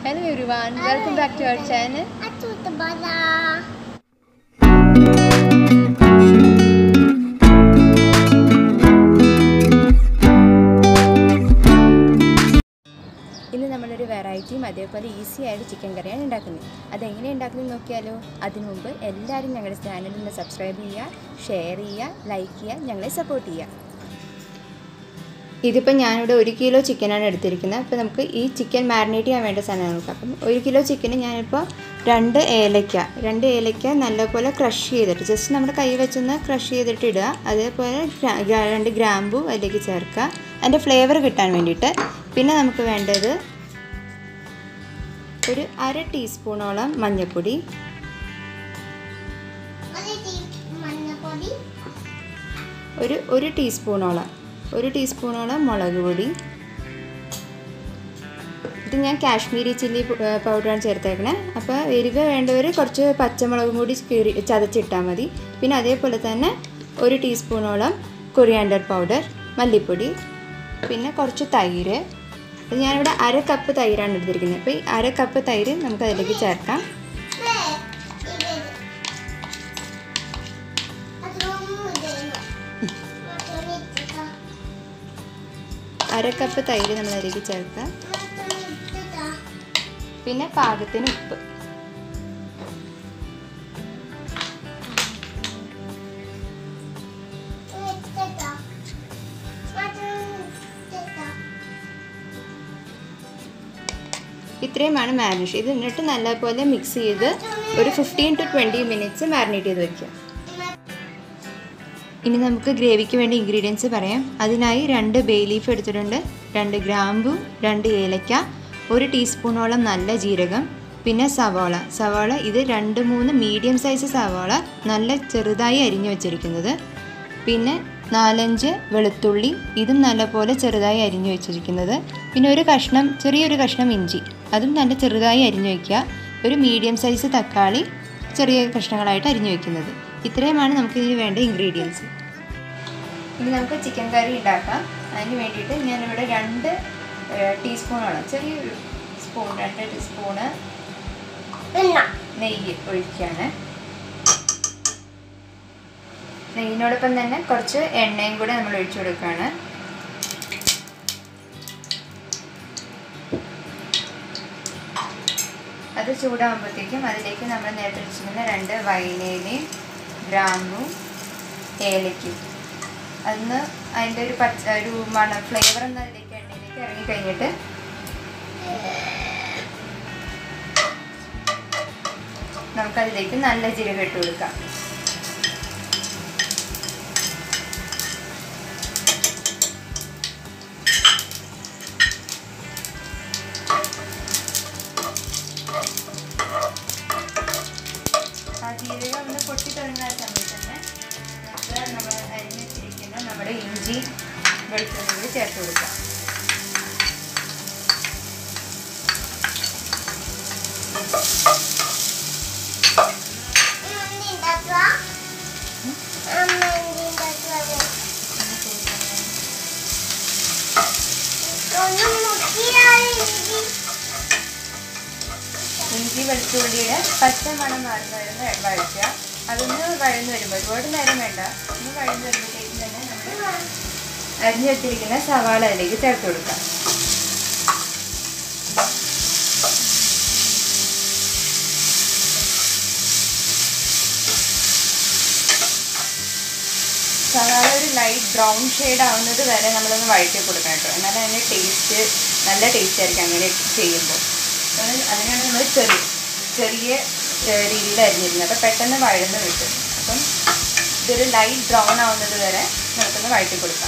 Hello everyone, welcome back to our channel. Acuta bala. ഇന്ന് നമ്മളൊരു വെറൈറ്റിയും അതേപോലെ ഈസി ആയിട്ട് ചിക്കൻ കറിയാണ് ഉണ്ടാക്കുന്നത് അതെങ്ങനെ ഉണ്ടാക്കുന്നത് നോക്കിയാലോ അതിനു മുമ്പ് എല്ലാവരും ഞങ്ങളുടെ ചാനൽ ഒന്ന് സബ്സ്ക്രൈബ് ചെയ്യുക ഷെയർ ചെയ്യുക ലൈക്ക് ചെയ്യുക ഞങ്ങളെ സപ്പോർട്ട് ചെയ്യുക ഇതിപ്പോൾ ഞാനിവിടെ ഒരു കിലോ ചിക്കനാണ് എടുത്തിരിക്കുന്നത് അപ്പോൾ നമുക്ക് ഈ ചിക്കൻ മാരിനേറ്റ് ചെയ്യാൻ വേണ്ട സാധനമാണ് നോക്കാം അപ്പം ഒരു കിലോ ചിക്കന് ഞാനിപ്പോൾ രണ്ട് ഏലയ്ക്ക രണ്ട് ഏലയ്ക്ക നല്ലപോലെ ക്രഷ് ചെയ്തിട്ട് ജസ്റ്റ് നമ്മുടെ കൈ വെച്ചൊന്ന് ക്രഷ് ചെയ്തിട്ട് ഇടുക അതേപോലെ ഗ്രാ- ഗ്രാ- രണ്ട് ഗ്രാമ്പു അതിലേക്ക് ചേർക്കുക അതിൻ്റെ ഫ്ലേവർ കിട്ടാൻ വേണ്ടിയിട്ട് പിന്നെ നമുക്ക് വേണ്ടത് ഒരു അര ടീസ്പൂണോളം മഞ്ഞൾപ്പൊടി Ada di mana podi? ഒരു ഒരു ടീസ്പൂണോളം ഒരു ടീസ്പൂണോളം മുളക് പൊടി ഇത് ഞാൻ കാശ്മീരി ചില്ലി പൗഡറാണ് ചേർത്തേക്കണേ അപ്പോൾ എരിവ് വേണ്ടവർ കുറച്ച് പച്ചമുളകും കൂടി കീറി ചതച്ചിട്ടാൽ മതി പിന്നെ അതേപോലെ തന്നെ ഒരു ടീസ്പൂണോളം കൊറിയാണ്ടർ പൗഡർ മല്ലിപ്പൊടി പിന്നെ കുറച്ച് തൈര് ഇത് ഞാനിവിടെ അര കപ്പ് തൈരാണ് എടുത്തിരിക്കുന്നത് അപ്പോൾ ഈ അര കപ്പ് തൈര് നമുക്ക് അതിലേക്ക് ചേർക്കാം Ne, ini. Ada rumah deh. Macam ni kita. അര കപ്പ് തൈര് നമ്മൾ അതിലേക്ക് ചേർക്കാം Macam ni kita. പിന്നെ പാകത്തിന് ഉപ്പ് Ini kita. Macam kita. ഇത്രയുമാണ് മാരിനേഷൻ ഇത് എന്നിട്ട് നല്ലപോലെ മിക്സ് ചെയ്ത് ഒരു fifteen to twenty minutes marinate ചെയ്ത് വെക്കുക ഇനി നമുക്ക് ഗ്രേവിക്ക് വേണ്ട ഇൻഗ്രീഡിയൻസ് പറയാം അതിനായി രണ്ട് ബേ ലീഫ് എടുത്തിട്ടുണ്ട് രണ്ട് ഗ്രാമ്പു രണ്ട് ഏലക്ക ഒരു ടീസ്പൂണോളം നല്ല ജീരകം പിന്നെ സവാള സവാള ഇത് രണ്ട് മൂന്ന് മീഡിയം സൈസ് സവാള നല്ല ചെറുതായി അരിഞ്ഞു വെച്ചിരിക്കുന്നത് പിന്നെ നാലഞ്ച് വെളുത്തുള്ളി ഇതും നല്ലപോലെ ചെറുതായി അരിഞ്ഞു വെച്ചിരിക്കുന്നത് പിന്നെ ഒരു കഷ്ണം ചെറിയൊരു കഷ്ണം ഇഞ്ചി അതും നല്ല ചെറുതായി അരിഞ്ഞു വയ്ക്കുക ഒരു മീഡിയം സൈസ് തക്കാളി ചെറിയ കഷ്ണങ്ങളായിട്ട് അരിഞ്ഞു വെക്കുന്നത് ഇത്രയുമാണ് നമുക്ക് ഇതിന് വേണ്ട ഇൻഗ്രീഡിയൻസ് ഇനി നമുക്ക് ചിക്കൻ കറി ഉണ്ടാക്കാം അതിന് വേണ്ടിയിട്ട് ഞാനിവിടെ രണ്ട് ടീസ്പൂണോളം ചെറിയൊരു സ്പൂൺ രണ്ട് ടീസ്പൂണ് Enak. നെയ്യ് ഒഴിക്കുകയാണ് നെയ്യിനോടൊപ്പം തന്നെ കുറച്ച് എണ്ണയും കൂടെ നമ്മൾ ഒഴിച്ചു കൊടുക്കുകയാണ് അത് ചൂടാകുമ്പോഴത്തേക്കും അതിലേക്ക് നമ്മൾ നേരത്തെ വെച്ചിരുന്ന രണ്ട് വൈനയിലയും ഗ്രാമ്പും ഏലയ്ക്കും അന്ന് അതിൻ്റെ ഒരു പച്ച ഒരു മണം ഫ്ലേവർ ഒന്ന് അതിലേക്ക് എണ്ണയിലേക്ക് ഇറങ്ങി കഴിഞ്ഞിട്ട് നമുക്കതിലേക്ക് നല്ല ജീരകം ഇട്ട് കൊടുക്കാം ആ ജീരകം ഒന്ന് പൊട്ടി തുടങ്ങുന്ന സമയത്ത് തന്നെ നമുക്ക് നമ്മൾ അരിഞ്ഞ് വെച്ചിരിക്കുന്ന നമ്മുടെ ഇഞ്ചി വെളുത്തുള്ളി കൂടി ചേർത്ത് കൊടുക്കാം Ini dah tua. Aman ini dah tua. Kalau mau kira ini. ഇഞ്ചി വെളുത്തുള്ളിയുടെ പച്ച മണം മാറുന്ന വരുന്ന വഴറ്റുക അതൊന്ന് വഴന്ന് വരുമ്പോൾ ഒരുപാട് നേരം വേണ്ട ഒന്ന് വഴന്ന് വരുമ്പോഴത്തേക്കും തന്നെ നമ്മൾ അരിഞ്ഞു വെച്ചിരിക്കുന്ന സവാള അതിലേക്ക് ചേർത്ത് കൊടുക്കാം സവാള ഒരു ലൈറ്റ് ബ്രൗൺ ഷെയ്ഡ് ആവുന്നത് വരെ നമ്മളൊന്ന് വഴറ്റി കൊടുക്കണം കേട്ടോ എന്നാലും അതിൻ്റെ ടേസ്റ്റ് നല്ല ടേസ്റ്റ് ആയിരിക്കും അങ്ങനെ ചെയ്യുമ്പോൾ അതുകൊണ്ട് അതിനാണ് നമ്മൾ ചെറിയ ചെറിയ ഏഹ്, രീതിയിൽ അരിഞ്ഞിരുന്നത് അപ്പോൾ പെട്ടെന്ന് വഴന്ന് കിട്ടും അപ്പം ഇതൊരു ലൈറ്റ് ബ്രൗൺ ആവുന്നത് വരെ നമുക്കൊന്ന് വഴറ്റി കൊടുക്കാം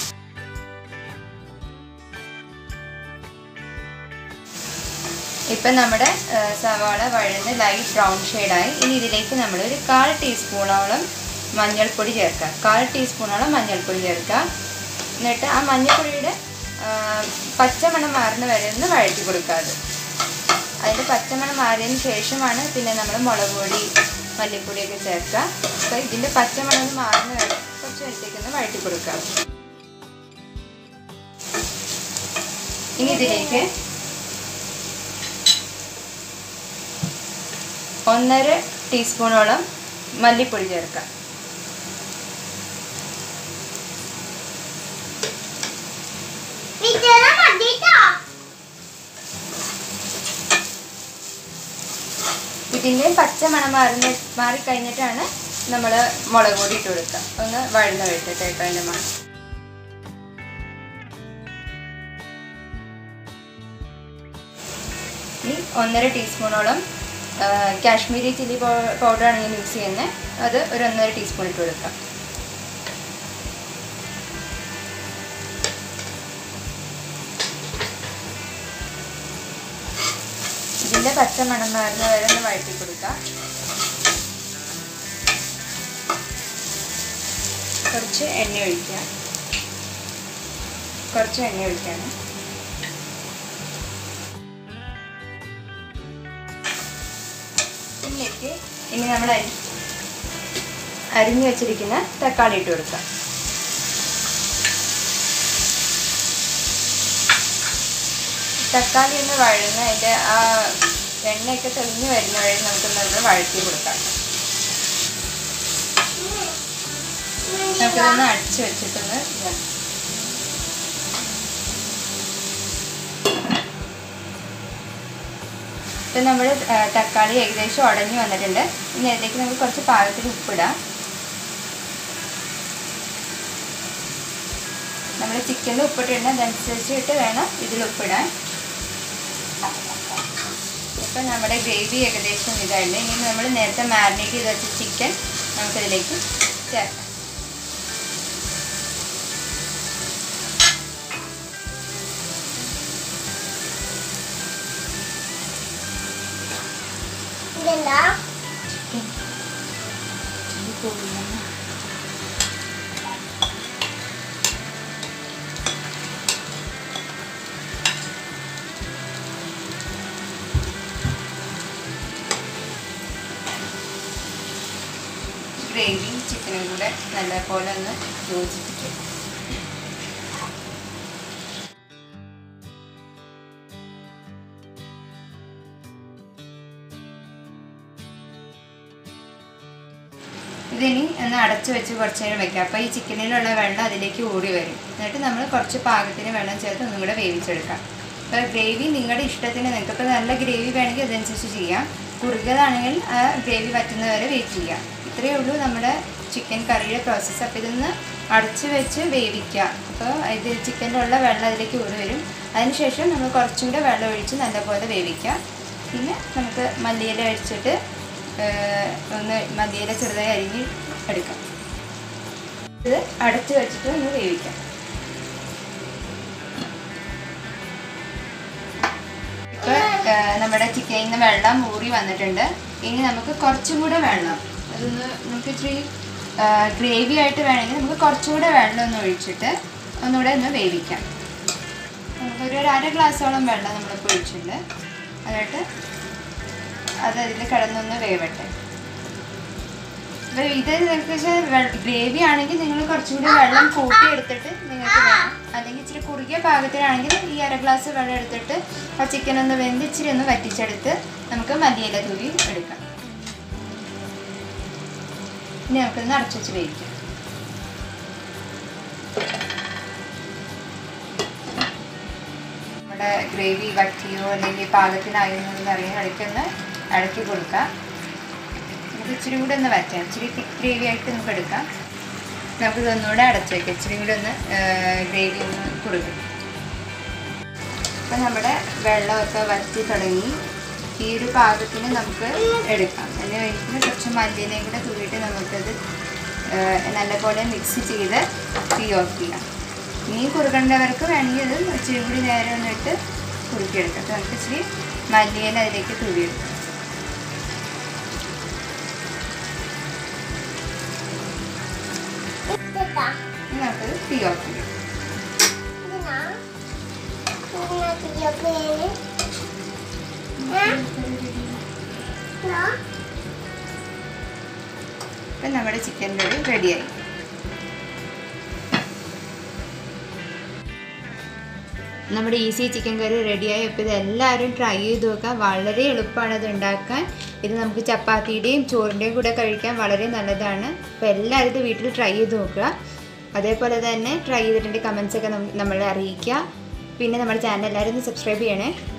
ഇപ്പം നമ്മുടെ ഏഹ്, സവാള വഴന്ന് ലൈറ്റ് ബ്രൗൺ ഷെയ്ഡായി ഇനി ഇതിലേക്ക് നമ്മൾ ഒരു കാൽ ടീസ്പൂണോളം മഞ്ഞൾപ്പൊടി ചേർക്കുക കാൽ ടീസ്പൂണോളം മഞ്ഞൾപ്പൊടി ചേർക്കുക എന്നിട്ട് ആ മഞ്ഞൾപ്പൊടിയുടെ ആഹ്, പച്ചമണം മാറുന്ന വരെ ഒന്ന് വഴറ്റി കൊടുക്കുക അത് അതിൻ്റെ പച്ചമണം മാറിയതിന് ശേഷമാണ് പിന്നെ നമ്മൾ മുളക് പൊടി മല്ലിപ്പൊടിയൊക്കെ ചേർക്കുക അപ്പോൾ ഇതിൻ്റെ പച്ചമണം ഒന്ന് മാറുന്ന വരെ കുറച്ച് നേരത്തേക്കൊന്ന് വഴറ്റി കൊടുക്കുക ഇനി ഇതിലേക്ക് ഒന്നര ടീസ്പൂണോളം മല്ലിപ്പൊടി ചേർക്കാം വിജയനെ മതിട്ടോ ഇതിൻ്റെ പച്ച മണം മാറുന്ന മാറിക്കഴിഞ്ഞിട്ടാണ് നമ്മൾ മുളക് പൊടി ഇട്ട് കൊടുക്കുക ഒന്ന് വഴന്ന് വെച്ചിട്ട് കേട്ടോ അതിൻ്റെ മണം ഇനി ഒന്നര ടീസ്പൂണോളം ആ, കാശ്മീരി ചില്ലി പൗഡറാണ് ഞാൻ യൂസ് ചെയ്യുന്നത് അത് ഒരു ഒന്നര ടീസ്പൂൺ ഇട്ട് കൊടുക്കാം ഇതിൻ്റെ പച്ച മണം മാറുന്ന വരെ ഒന്ന് വഴറ്റി കൊടുക്കാം കുറച്ച് എണ്ണ ഒഴിക്കാം കുറച്ച് എണ്ണ ഒഴിക്കാണ് ഇതിലേക്ക് ഇനി നമ്മൾ അരി അരിഞ്ഞു വെച്ചിരിക്കുന്ന തക്കാളി ഇട്ട് കൊടുക്കാം തക്കാളി ഒന്ന് വഴന്ന് അതിൻ്റെ ആ എണ്ണയൊക്കെ തെളിഞ്ഞ് വരുന്ന വഴി നമുക്ക് നമ്മൾ വഴറ്റി കൊടുക്കാം നമുക്കിതൊന്ന് അടിച്ച് വെച്ചിട്ടൊന്ന് ഇതാക്കാം. ഇപ്പം നമ്മൾ തക്കാളി ഏകദേശം ഉടഞ്ഞു വന്നിട്ടുണ്ട് ഇനി അതിലേക്ക് നമുക്ക് കുറച്ച് പാകത്തിന് ഉപ്പിടാം നമ്മൾ ചിക്കനിൽ ഉപ്പിട്ടിട്ടുണ്ട് അതനുസരിച്ചിട്ട് വേണം ഇതിൽ ഉപ്പിടാൻ ഇപ്പം നമ്മുടെ ഗ്രേവി ഏകദേശം ഇതായിട്ട് ഇനി നമ്മൾ നേരത്തെ മാരിനേറ്റ് ചെയ്ത് വെച്ച ചിക്കൻ നമുക്കിതിലേക്ക് ചേർക്കാം ഇതെന്താ ഗ്രേവിയും ചിക്കനും കൂടെ നല്ലപോലെ ഒന്ന് യോജിപ്പിക്കും ഇതിനി ഒന്ന് അടച്ചു വെച്ച് കുറച്ച് നേരം വെക്കാം അപ്പോൾ ഈ ചിക്കനിലുള്ള വെള്ളം അതിലേക്ക് ഓടി വരും എന്നിട്ട് നമ്മൾ കുറച്ച് പാകത്തിന് വെള്ളം ചേർത്ത് ഒന്നും കൂടെ വേവിച്ചെടുക്കാം അപ്പോൾ ഗ്രേവി നിങ്ങളുടെ ഇഷ്ടത്തിന് നിങ്ങൾക്ക് ഇപ്പോൾ നല്ല ഗ്രേവി വേണമെങ്കിൽ അതനുസരിച്ച് ചെയ്യാം കുറുകതാണെങ്കിൽ ആ ഗ്രേവി വറ്റുന്നവരെ വെയിറ്റ് ചെയ്യാം ഇത്രയേ ഉള്ളൂ നമ്മുടെ ചിക്കൻ കറിയുടെ പ്രോസസ്സ് അപ്പോൾ ഇതൊന്ന് അടച്ചു വെച്ച് വേവിക്കുക അപ്പോൾ ഇത് ചിക്കനിലുള്ള വെള്ളം അതിലേക്ക് ഊറി വരും അതിനുശേഷം നമ്മൾ കുറച്ചും കൂടെ വെള്ളം ഒഴിച്ച് നല്ലപോലെ വേവിക്കുക പിന്നെ നമുക്ക് മല്ലിയില ഒഴിച്ചിട്ട് ഏഹ്, ഒന്ന് മല്ലിയില ചെറുതായി അരിഞ്ഞ് എടുക്കാം ഇത് അടച്ചു വെച്ചിട്ട് ഒന്ന് വേവിക്കാം ഇപ്പോൾ നമ്മുടെ ചിക്കനിൽ നിന്ന് വെള്ളം ഊറി വന്നിട്ടുണ്ട് ഇനി നമുക്ക് കുറച്ചും കൂടെ വെള്ളം അതൊന്ന് നമുക്ക് ഇച്ചിരി ഗ്രേവി ആയിട്ട് വേണമെങ്കിൽ നമുക്ക് കുറച്ചും കൂടെ വെള്ളം ഒന്ന് ഒഴിച്ചിട്ട് ഒന്നുകൂടെ ഒന്ന് വേവിക്കാം നമുക്കൊരു ഒരു അര ഗ്ലാസ്സോളം വെള്ളം നമ്മളിപ്പോൾ ഒഴിച്ചിട്ടുണ്ട് എന്നിട്ട് അത് അതിൽ കിടന്നൊന്ന് വേവട്ടെ അപ്പോൾ ഇത് നിങ്ങൾക്ക് ഗ്രേവി ആണെങ്കിൽ നിങ്ങൾ കുറച്ചും കൂടി വെള്ളം കൂട്ടി എടുത്തിട്ട് നിങ്ങൾക്ക് വേണം അല്ലെങ്കിൽ ഇച്ചിരി കുറുകിയ പാകത്തിനാണെങ്കിൽ ഈ അര ഗ്ലാസ് വെള്ളം എടുത്തിട്ട് ആ ചിക്കൻ ഒന്ന് വെന്ത് ഇച്ചിരി ഒന്ന് വറ്റിച്ചെടുത്ത് നമുക്ക് മല്ലിയില തൂവി എടുക്കാം ഇനി നമുക്കൊന്ന് അടച്ചു വെച്ച് വേവിക്കാം നമ്മുടെ ഗ്രേവി വറ്റിയോ അല്ലെങ്കിൽ പാകത്തിനായോ എന്നൊന്നും അറിയാൻ ഇടയ്ക്കൊന്ന് ഇളക്കി കൊടുക്കാം നമുക്ക് ഇച്ചിരി കൂടെ ഒന്ന് വറ്റാം ഇച്ചിരി തിക്ക് ഗ്രേവി ആയിട്ട് നമുക്ക് എടുക്കാം നമുക്ക് ഇതൊന്നുകൂടെ അടച്ചു വയ്ക്കാം ഇച്ചിരി കൂടെ ഒന്ന് ഗ്രേവി ഒന്ന് കൊടുക്കും അപ്പം നമ്മുടെ വെള്ളമൊക്കെ വറ്റി തുടങ്ങി ഈ ഒരു പാകത്തിന് നമുക്ക് എടുക്കാം അതിന് വേണ്ടിയിട്ട് കുറച്ച് മല്ലിയിലയും കൂടെ തൂവിയിട്ട് നമുക്കത് ഏഹ്, നല്ലപോലെ മിക്സ് ചെയ്ത് തീ ഓഫ് ചെയ്യാം ഇനി കുറുകേണ്ടവർക്ക് വേണമെങ്കിൽ ഇത് ഇച്ചിരി കൂടി നേരം ഒന്നിട്ട് കുറുക്കിയെടുക്കാം അപ്പോൾ നമുക്ക് ഇച്ചിരി മല്ലിയില അതിലേക്ക് തൂവിയെടുക്കാം ഇതെന്താ ഇനി നമുക്കത് തീ ഓഫ് ചെയ്യാം ഇതിനാ ഇങ്ങനെ തിരിയൊക്കെയാണ് അപ്പം നമ്മുടെ ചിക്കൻ കറി റെഡിയായി നമ്മുടെ ഈസി ചിക്കൻ കറി റെഡിയായി അപ്പോൾ ഇത് എല്ലാവരും ട്രൈ ചെയ്ത് നോക്കുക വളരെ എളുപ്പമാണ് ഇത് ഉണ്ടാക്കാൻ ഇത് നമുക്ക് ചപ്പാത്തിയുടെയും ചോറിൻ്റെയും കൂടെ കഴിക്കാൻ വളരെ നല്ലതാണ് അപ്പോൾ എല്ലാവരും ഇത് വീട്ടിൽ ട്രൈ ചെയ്ത് നോക്കുക അതേപോലെ തന്നെ ട്രൈ ചെയ്തിട്ടുണ്ട് കമൻസ് ഒക്കെ നമ്മളെ അറിയിക്കുക പിന്നെ നമ്മുടെ ചാനൽ എല്ലാവരും ഒന്ന് സബ്സ്ക്രൈബ് ചെയ്യണേ